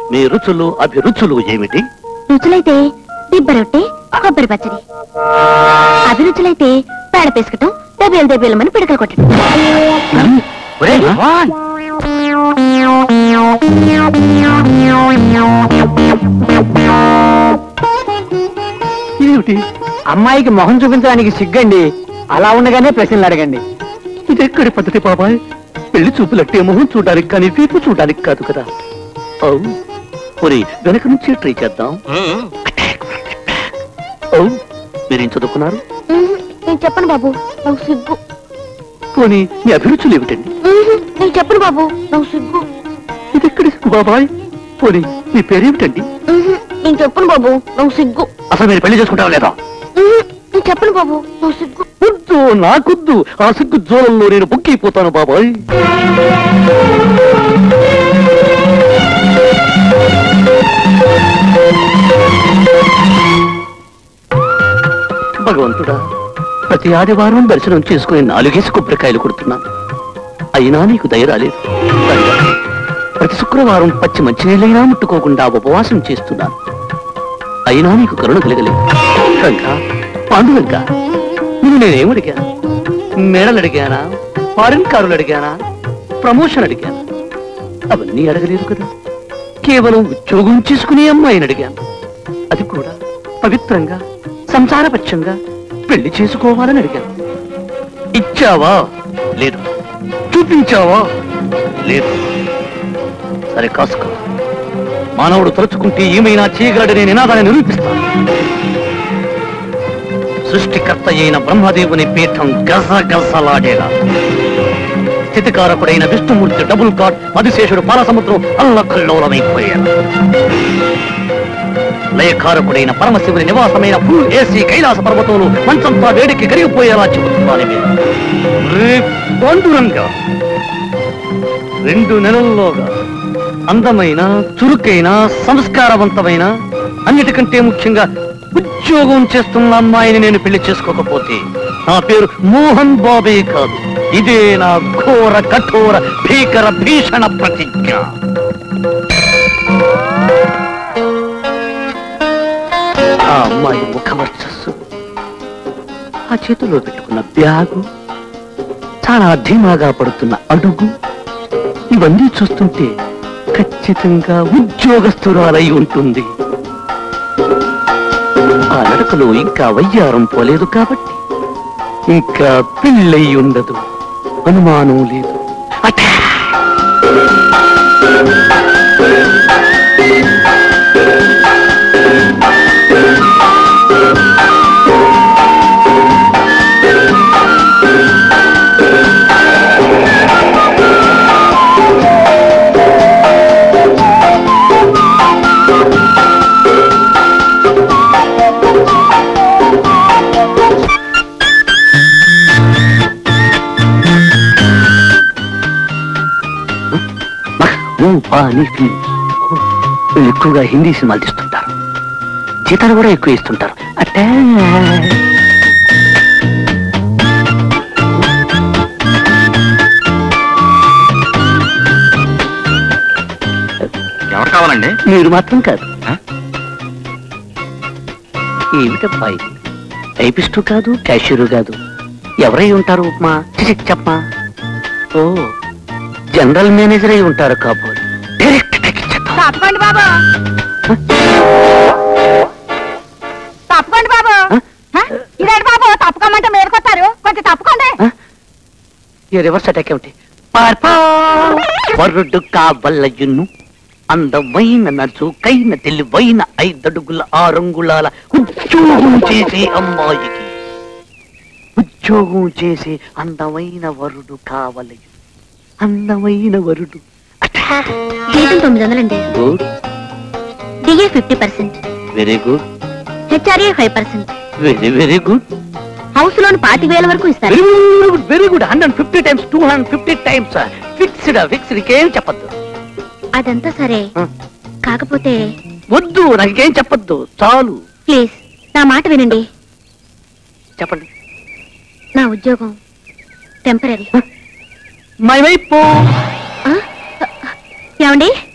మీ రుచులు అభిరుచులు ఏమిటి రుచులైతే దిబ్బ రొట్టె కొబ్బరి పచ్చడి అభిరుచులైతే పేడ పేసుకటం దెబ్బలు దెబ్బలమని పిడకలు కొట్టడం ఒరేయ్, వాన్! ఇదేమిటి అమ్మాయికి మొహం చూపించడానికి సిగ్గండి అలా ఉండగానే ప్రశ్నలు అడగండి ఇది ఎక్కడి పద్ధతి బాబాయ్ పెళ్లి చూపులట్టే మొహం చూడడానికి కానీ వీపు చూడడానికి కాదు కదా అవును ఒరే వెనక నుంచి ట్రై చేద్దాం అవును మీరేం చదువుకున్నారు ఉహు, నేను చెప్పను బాబు నాకు సిగ్గు పోనీ మీ అభిరుచులు ఏమిటండి ఉహు, నేను చెప్పను బాబు నాకు సిగ్గు ఇది ఎక్కడి సిగ్గు బాబాయ్ పోనీ మీ పేరేమిటండి ఉహు, నేను చెప్పను బాబు నాకు సిగ్గు అసలు మీరు పెళ్లి చేసుకుంటారా లేదా ఉహు, నేను చెప్పను బాబు నాకు సిగ్గు వద్దు నాకొద్దు ఆ సిగ్గు జోలంలో నేను బుక్కిపోతాను బాబాయ్ భగవంతుడా ప్రతి ఆదివారం దర్శనం చేసుకుని నాలుగేసి కొబ్బరికాయలు కొడుతున్నాను అయినా నీకు దయ రాలేదు తండ్రి, ప్రతి శుక్రవారం పచ్చి మంచినీళ్ళైనా ముట్టుకోకుండా ఉపవాసం చేస్తున్నాను అయినా నీకు కరుణ కలగలేదు రంగా పాండురంగ నువ్వు నేనేం అడిగాను మేడలు అడిగానా ఫారిన్ కారులు అడిగానా ప్రమోషన్ అడిగానా అవన్నీ అడగలేదు కదా కేవలం ఉద్యోగం చేసుకునే అమ్మాయిని అడిగాను అది కూడా పవిత్రంగా సంసారపక్షంగా పెళ్లి చేసుకోవాలని అడిగాను ఇచ్చావా లేదు చూపించావా లేదు సరే కాసుకో మానవుడు తలుచుకుంటే ఏమైనా చేయగలడనే నినాదాన్ని నిరూపిస్తాను సృష్టికర్త అయిన బ్రహ్మదేవుని పీఠం గజ గజలాడేలా స్థితికారకుడైన విష్ణుమూర్తి డబుల్ కార్డ్ మధుశేషుడు పాలసముద్రం అల్లకల్లోలమైపోయాడు లయకారకుడైన పరమశివుని నివాసమైన ఫుల్ ఏసీ కైలాస పర్వతంలో మంచంతా వేడికి కరిగిపోయేలా చెబుతున్నాను మీరు రే పాండురంగా రెండు నెలల్లోగా అందమైన చురుకైన సంస్కారవంతమైన అన్నిటికంటే ముఖ్యంగా ఉద్యోగం చేస్తున్న అమ్మాయిని నేను పెళ్లి చేసుకోకపోతే నా పేరు మోహన్ బాబే కాదు ఇదే నా ఘోర కఠోర భీకర భీషణ ప్రతిజ్ఞ ఆ అమ్మాయి ముఖవర్చస్సు ఆ చేతిలో పెట్టుకున్న బ్యాగు చాలా ధీమాగా పడుతున్న అడుగు ఇవన్నీ చూస్తుంటే ఖచ్చితంగా ఉద్యోగస్తురాలై ఉంటుంది ఆ నడకలో ఇంకా వయ్యారం పోలేదు కాబట్టి ఇంకా పెళ్ళై ఉండదు అనుమానం లేదు అటా! ఓ, ఆ, నీ ఫిల్మ్. ఓ, వీళ్ళు ఎక్కువగా హిందీ సినిమాలు తీస్తుంటారు జీతాలు కూడా ఎక్కువ ఇస్తుంటారు అట్టే ఎవరు కావాలండి మీరు మాత్రం కాదు ఆ? ఏమిటబ్బాయి టైపిస్టు కాదు క్యాషియరు కాదు ఎవరై ఉంటారు ఉప్మా చిచి, చెప్పమా ఓ జనరల్ మేనేజర్ అయి ఉంటారు కాబోలు డైరెక్ట్ తగ్గించేద్దాం. తప్పకండి బాబు తప్పకండి బాబు ఆ? ఇదేంటి బాబు తప్పకమంటే మేలుకొస్తారు కొంచెం తప్పుకోండి ఆ? ఈ రివర్స్ అటాక్ ఏమిటి పార్పా వరుడు కావలయును అందమైన నచుకైన తెలివైన ఐదడుగుల ఆరంగుళాల ఉద్యోగం చేసే అమ్మాయికి ఉద్యోగం చేసే అందమైన వరుడు కావలయు అందమైన వరుడు జీతం తొమ్మిది వందలండి good DA fifty percent very good HRA five percent very very good house loan పాతి వేల వరకు ఇస్తారు very good very good hundred fifty times two hundred fifty times fixed fixed ఇంకేం చెప్పద్దు అదంతా సరే ఆ. కాకపోతే వద్దు నాకేం చెప్పొద్దు చాలు ప్లీజ్ నా మాట వినండి చెప్పండి నా ఉద్యోగం టెంపరీ మై వైపు ఏమండి